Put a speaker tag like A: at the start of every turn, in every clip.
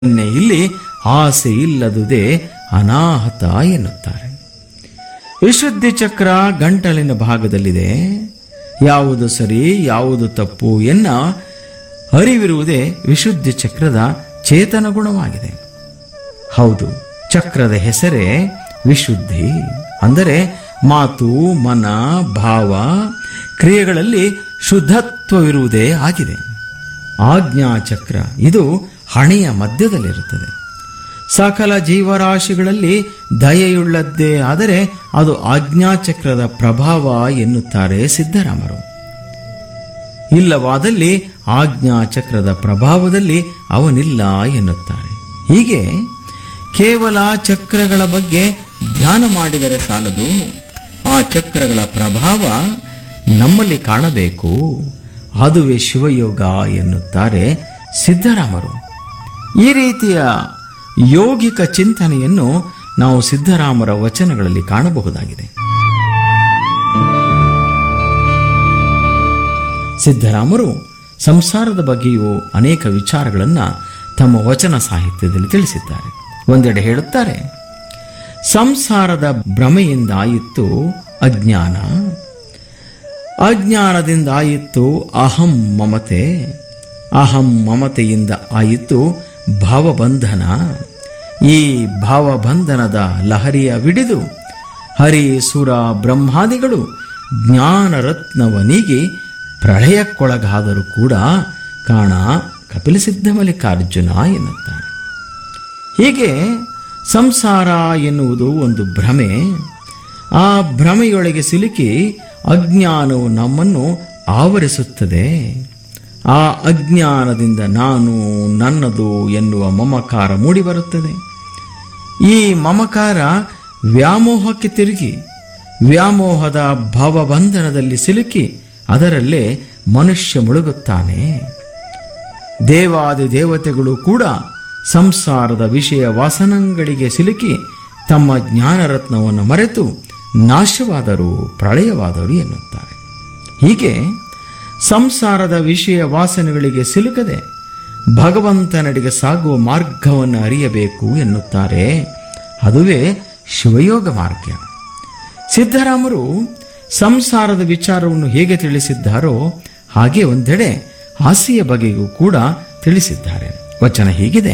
A: ಅದನ್ನೇ ಇಲ್ಲಿ ಆಸೆ ಇಲ್ಲದುದೇ ಅನಾಹತ ಎನ್ನುತ್ತಾರೆ ವಿಶುದ್ಧಿ ಚಕ್ರ ಗಂಟಲಿನ ಭಾಗದಲ್ಲಿದೆ ಯಾವುದು ಸರಿ ಯಾವುದು ತಪ್ಪು ಎನ್ನ ಅರಿವಿರುವುದೇ ವಿಶುದ್ಧಿ ಚಕ್ರದ ಚೇತನ ಗುಣವಾಗಿದೆ ಹೌದು ಚಕ್ರದ ಹೆಸರೇ ವಿಶುದ್ಧಿ ಅಂದರೆ ಮಾತು ಮನ ಭಾವ ಕ್ರಿಯೆಗಳಲ್ಲಿ ಶುದ್ಧತ್ವವಿರುವುದೇ ಆಗಿದೆ ಆಜ್ಞಾ ಚಕ್ರ ಇದು ಹಣೆಯ ಮಧ್ಯದಲ್ಲಿರುತ್ತದೆ ಸಕಲ ಜೀವರಾಶಿಗಳಲ್ಲಿ ದಯೆಯುಳ್ಳದ್ದೇ ಆದರೆ ಅದು ಆಜ್ಞಾಚಕ್ರದ ಪ್ರಭಾವ ಎನ್ನುತ್ತಾರೆ ಸಿದ್ದರಾಮರು ಇಲ್ಲವಾದಲ್ಲಿ ಆಜ್ಞಾಚಕ್ರದ ಪ್ರಭಾವದಲ್ಲಿ ಅವನಿಲ್ಲ ಎನ್ನುತ್ತಾರೆ ಹೀಗೆ ಕೇವಲ ಚಕ್ರಗಳ ಬಗ್ಗೆ ಧ್ಯಾನ ಮಾಡಿದರೆ ಸಾಲದು ಆ ಚಕ್ರಗಳ ಪ್ರಭಾವ ನಮ್ಮಲ್ಲಿ ಕಾಣಬೇಕು ಅದುವೇ ಶಿವಯೋಗ ಎನ್ನುತ್ತಾರೆ ಸಿದ್ದರಾಮರು ಈ ರೀತಿಯ ಯೋಗಿಕ ಚಿಂತನೆಯನ್ನು ನಾವು ಸಿದ್ದರಾಮರ ವಚನಗಳಲ್ಲಿ ಕಾಣಬಹುದಾಗಿದೆ ಸಿದ್ದರಾಮರು ಸಂಸಾರದ ಬಗ್ಗೆಯೂ ಅನೇಕ ವಿಚಾರಗಳನ್ನು ತಮ್ಮ ವಚನ ಸಾಹಿತ್ಯದಲ್ಲಿ ತಿಳಿಸಿದ್ದಾರೆ ಒಂದೆಡೆ ಹೇಳುತ್ತಾರೆ ಸಂಸಾರದ ಭ್ರಮೆಯಿಂದ ಆಯಿತು ಅಜ್ಞಾನ ಅಜ್ಞಾನದಿಂದ ಆಯಿತು ಅಹಂ ಮಮತೆ ಅಹಂ ಮಮತೆಯಿಂದ ಆಯಿತು ಭಾವಬಂಧನ ಈ ಭಾವಬಂಧನದ ಲಹರಿಯ ವಿಡಿದು ಹರಿ ಸುರ ಬ್ರಹ್ಮಾದಿಗಳು ಜ್ಞಾನರತ್ನವನಿಗೆ ಪ್ರಳಯಕ್ಕೊಳಗಾದರೂ ಕೂಡ ಕಾಣ ಕಪಿಲಸಿದ್ಧ ಮಲ್ಲಿಕಾರ್ಜುನ ಎನ್ನುತ್ತಾರೆ ಹೀಗೆ ಸಂಸಾರ ಎನ್ನುವುದು ಒಂದು ಭ್ರಮೆ ಆ ಭ್ರಮೆಯೊಳಗೆ ಸಿಲುಕಿ ಅಜ್ಞಾನವು ನಮ್ಮನ್ನು ಆವರಿಸುತ್ತದೆ ಆ ಅಜ್ಞಾನದಿಂದ ನಾನು ನನ್ನದು ಎನ್ನುವ ಮಮಕಾರ ಮೂಡಿಬರುತ್ತದೆ ಈ ಮಮಕಾರ ವ್ಯಾಮೋಹಕ್ಕೆ ತಿರುಗಿ ವ್ಯಾಮೋಹದ ಭಾವಬಂಧನದಲ್ಲಿ ಸಿಲುಕಿ ಅದರಲ್ಲೇ ಮನುಷ್ಯ ಮುಳುಗುತ್ತಾನೆ ದೇವಾದಿ ದೇವತೆಗಳು ಕೂಡ ಸಂಸಾರದ ವಿಷಯ ವಾಸನಗಳಿಗೆ ಸಿಲುಕಿ ತಮ್ಮ ಜ್ಞಾನರತ್ನವನ್ನು ಮರೆತು ನಾಶವಾದರು ಪ್ರಳಯವಾದರು ಎನ್ನುತ್ತಾರೆ ಹೀಗೆ ಸಂಸಾರದ ವಿಷಯ ವಾಸನೆಗಳಿಗೆ ಸಿಲುಕದೆ ಭಗವಂತನಡೆಗೆ ಸಾಗುವ ಮಾರ್ಗವನ್ನು ಅರಿಯಬೇಕು ಎನ್ನುತ್ತಾರೆ ಅದುವೇ ಶಿವಯೋಗ ಮಾರ್ಗ ಸಿದ್ದರಾಮರು ಸಂಸಾರದ ವಿಚಾರವನ್ನು ಹೇಗೆ ತಿಳಿಸಿದ್ದಾರೋ ಹಾಗೆ ಒಂದೆಡೆ ಆಸೆಯ ಬಗೆಗೂ ಕೂಡ ತಿಳಿಸಿದ್ದಾರೆ ವಚನ ಹೀಗಿದೆ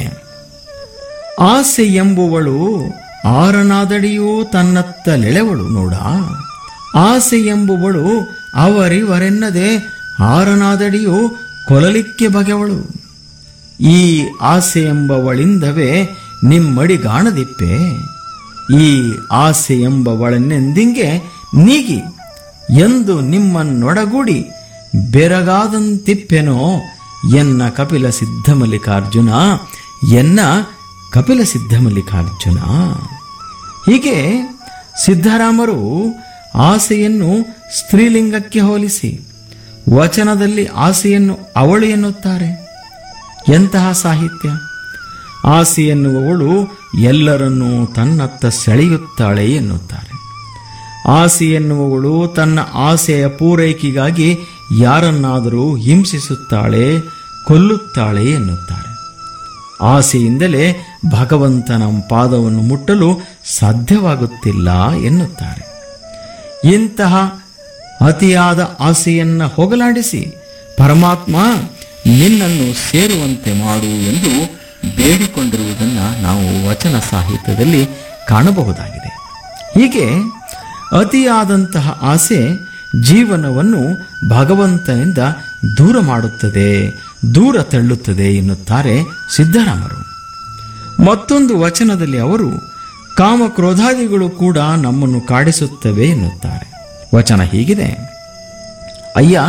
A: ಆಸೆ ಎಂಬುವಳು ಆರನಾದಡಿಯೂ ತನ್ನತ್ತಲೆಳೆವಳು ನೋಡ ಆಸೆ ಎಂಬುವಳು ಅವರಿವರೆನ್ನದೆ ಆರನಾದಡಿಯೂ ಕೊಲಲಿಕ್ಕೆ ಬಗೆವಳು ಈ ಆಸೆ ಎಂಬವಳಿಂದವೇ ನಿಮ್ಮಡಿಗಾಣದಿಪ್ಪೆ ಈ ಆಸೆ ಎಂಬವಳನ್ನೆಂದಿಂಗೆ ನೀಗಿ ಎಂದು ನಿಮ್ಮನ್ನೊಡಗೂಡಿ ಬೆರಗಾದಂತಿಪ್ಪೆನೋ ಎನ್ನ ಕಪಿಲ ಸಿದ್ಧಮಲ್ಲಿಕಾರ್ಜುನ ಎನ್ನ ಕಪಿಲ ಸಿದ್ಧಮಲ್ಲಿಕಾರ್ಜುನ ಹೀಗೆ ಸಿದ್ಧರಾಮರು ಆಸೆಯನ್ನು ಸ್ತ್ರೀಲಿಂಗಕ್ಕೆ ಹೋಲಿಸಿ ವಚನದಲ್ಲಿ ಆಸೆಯನ್ನು ಅವಳು ಎನ್ನುತ್ತಾರೆ ಎಂತಹ ಸಾಹಿತ್ಯ ಆಸೆ ಎನ್ನುವವಳು ಎಲ್ಲರನ್ನೂ ತನ್ನತ್ತ ಸೆಳೆಯುತ್ತಾಳೆ ಎನ್ನುತ್ತಾರೆ ಆಸೆ ಎನ್ನುವವಳು ತನ್ನ ಆಸೆಯ ಪೂರೈಕೆಗಾಗಿ ಯಾರನ್ನಾದರೂ ಹಿಂಸಿಸುತ್ತಾಳೆ ಕೊಲ್ಲುತ್ತಾಳೆ ಎನ್ನುತ್ತಾರೆ ಆಸೆಯಿಂದಲೇ ಭಗವಂತನ ಪಾದವನ್ನು ಮುಟ್ಟಲು ಸಾಧ್ಯವಾಗುತ್ತಿಲ್ಲ ಎನ್ನುತ್ತಾರೆ ಇಂತಹ ಅತಿಯಾದ ಆಸೆಯನ್ನ ಹೋಗಲಾಡಿಸಿ ಪರಮಾತ್ಮ ನಿನ್ನನ್ನು ಸೇರುವಂತೆ ಮಾಡು ಎಂದು ಬೇಡಿಕೊಂಡಿರುವುದನ್ನು ನಾವು ವಚನ ಸಾಹಿತ್ಯದಲ್ಲಿ ಕಾಣಬಹುದಾಗಿದೆ ಹೀಗೆ ಅತಿಯಾದಂತಹ ಆಸೆ ಜೀವನವನ್ನು ಭಗವಂತನಿಂದ ದೂರ ಮಾಡುತ್ತದೆ ದೂರ ತಳ್ಳುತ್ತದೆ ಎನ್ನುತ್ತಾರೆ ಸಿದ್ದರಾಮರು ಮತ್ತೊಂದು ವಚನದಲ್ಲಿ ಅವರು ಕಾಮಕ್ರೋಧಾದಿಗಳು ಕೂಡ ನಮ್ಮನ್ನು ಕಾಡಿಸುತ್ತವೆ ಎನ್ನುತ್ತಾರೆ ವಚನ ಹೀಗಿದೆ ಅಯ್ಯ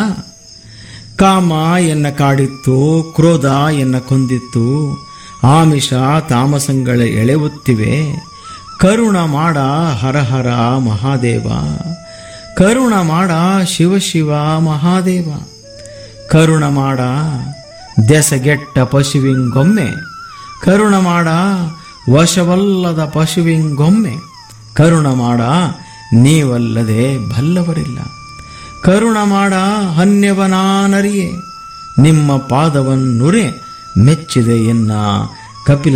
A: ಕಾಮ ಎನ್ನ ಕಾಡಿತ್ತು ಕ್ರೋಧ ಎನ್ನ ಕೊಂದಿತ್ತು ಆಮಿಷ ತಾಮಸಗಳ ಎಳೆಯುತ್ತಿವೆ ಕರುಣ ಮಾಡ ಹರಹರ ಮಹಾದೇವ ಕರುಣ ಮಾಡ ಶಿವ ಶಿವ ಮಹಾದೇವ ಕರುಣ ಮಾಡ ದೆಸಗೆಟ್ಟ ಪಶುವಿಂಗೊಮ್ಮೆ ಕರುಣ ಮಾಡ ವಶವಲ್ಲದ ಪಶುವಿಂಗೊಮ್ಮೆ ಕರುಣ ಮಾಡ ನೀವಲ್ಲದೆ ಬಲ್ಲವರಿಲ್ಲ ಕರುಣ ಮಾಡ ಹನ್ಯವನಾನರಿಯೇ ನಿಮ್ಮ ಪಾದವನ್ನುರೆ ಮೆಚ್ಚಿದೆ ಎನ್ನ ಕಪಿಲ